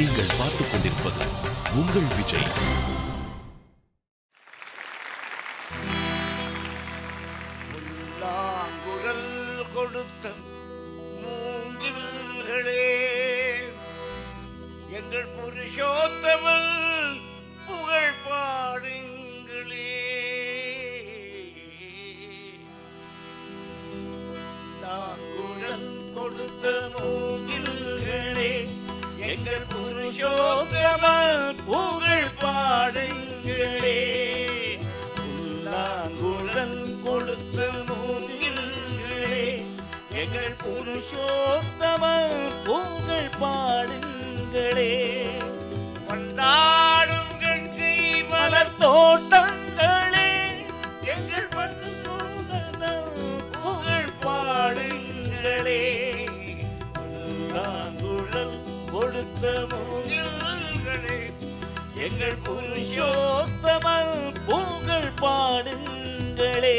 நீங்கள் பார்த்துக் கொண்டிருப்பது உங்கள் விஜய் புல்லாங்குழல் கொடுத்த மூங்கில்களே எங்கள் புருஷோத்தமன் புகழ் பாடுங்களே புல்லாங்குழல் கொடுத்த மூங்கில்களே எங்கள் புருஷோத்தமன் புகழ் பாடுங்களே புல்லாங்குழல் கொடுத்த மூங்கில்களே எங்கள் புருஷோத்தம புகழ் பாடுங்களே கொண்டாடும் கங்கை மலர் தோட்டங்களே எங்கள் பசுசோதன புகழ் பாடுங்களே புல்லாங்குழல் கொடுத்த மூங்கில்களே எங்கள் புருஷோத்தமன் புகழ் பாடுங்களே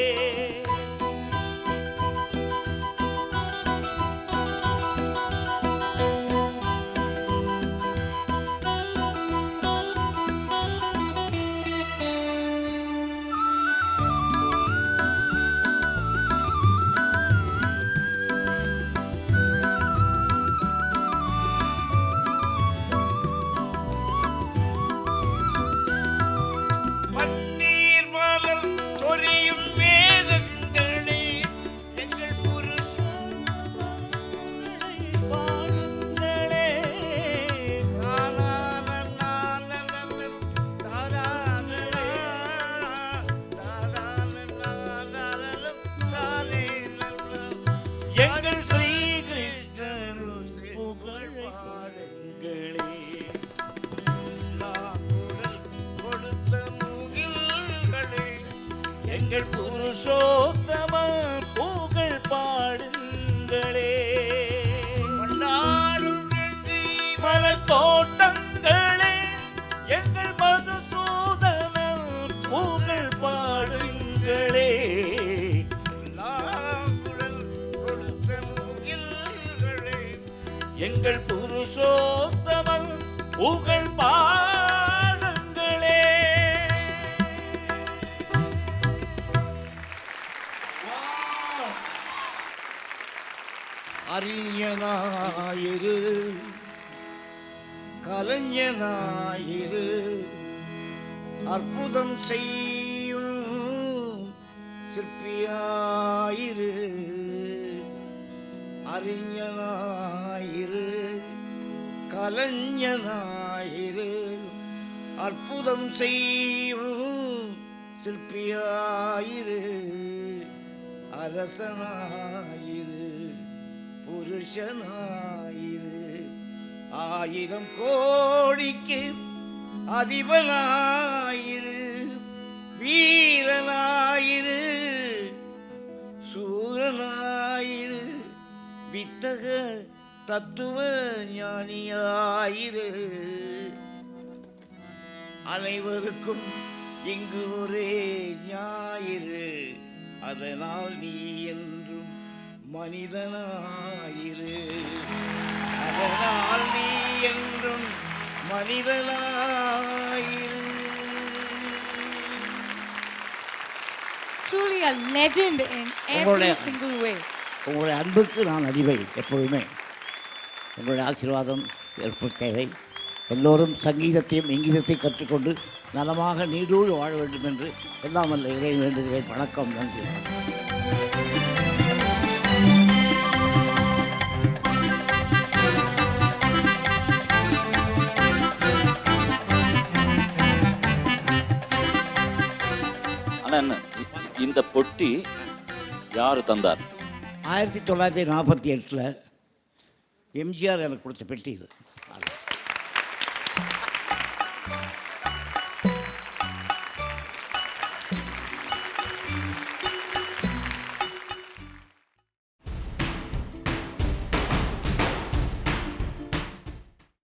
பன்னீர் மலர் சொரியும் வேதங்களே எங்கள் புருஷனை பாடுங்களே தானான நானனன, தானான நா, தானான நானனன, தானே நன. எங்கள் ஸ்ரீ கிருஷ்ணன் புகழ் பாடுங்களே நாங்குழல் கொடுத்த மூங்கில்களே எங்கள் புருஷோத்தம புகழ் பாடுங்களே கொண்டாடும் கங்கை மலர் தோட்டங்களே எங்கள் மதுசூதன புகழ் பாடுங்களே நாங்குழல் கொடுத்த மூங்கில்களே எங்கள் புருஷோத்தமன் புகழ் பாடுங்களே அறிஞனாயிரு கலைஞனாயிரு அற்புதம் செய்யும் சிற்பியாயிரு அறிஞனாயிரு கலைஞனாயிரு அற்புதம் செய்யும் சிற்பியாயிரு அரசனாயிரு புருஷனாயிரு ஆயிரம் கோடிக்கு அதிபனாயிரு வீரனாயிரு சூரனாயிரு வித்தக தத்துவ ஞானியாயிரு அனைவருக்கும் இங்கு ஒரே ஞாயிறு அதனால் நீ என்றும் மனிதனாயிரு அதனால் நீ என்றும் மனிதனாயிரு Truly a legend in every உங்களுடைய- single way. உங்களுடைய அன்புக்கு நான் அடிமை எப்பொழுதுமே உங்களுடைய ஆசீர்வாதம் ஏற்ப தேவை எல்லோரும் சங்கீதத்தையும் இங்கீதத்தையும் கற்றுக்கொண்டு நலமாக நீடூழி வாழ வேண்டும் என்று எல்லாம் வல்ல இறை வேண்டுகிறேன் வணக்கம் நன்றி ஆனா என்ன இந்த பொட்டி யாரு தந்தார் ஆயிரத்தி தொள்ளாயிரத்தி நாற்பத்தி எட்டில் எம்ஜிஆர் எனக்கு கொடுத்த பெட்டி இது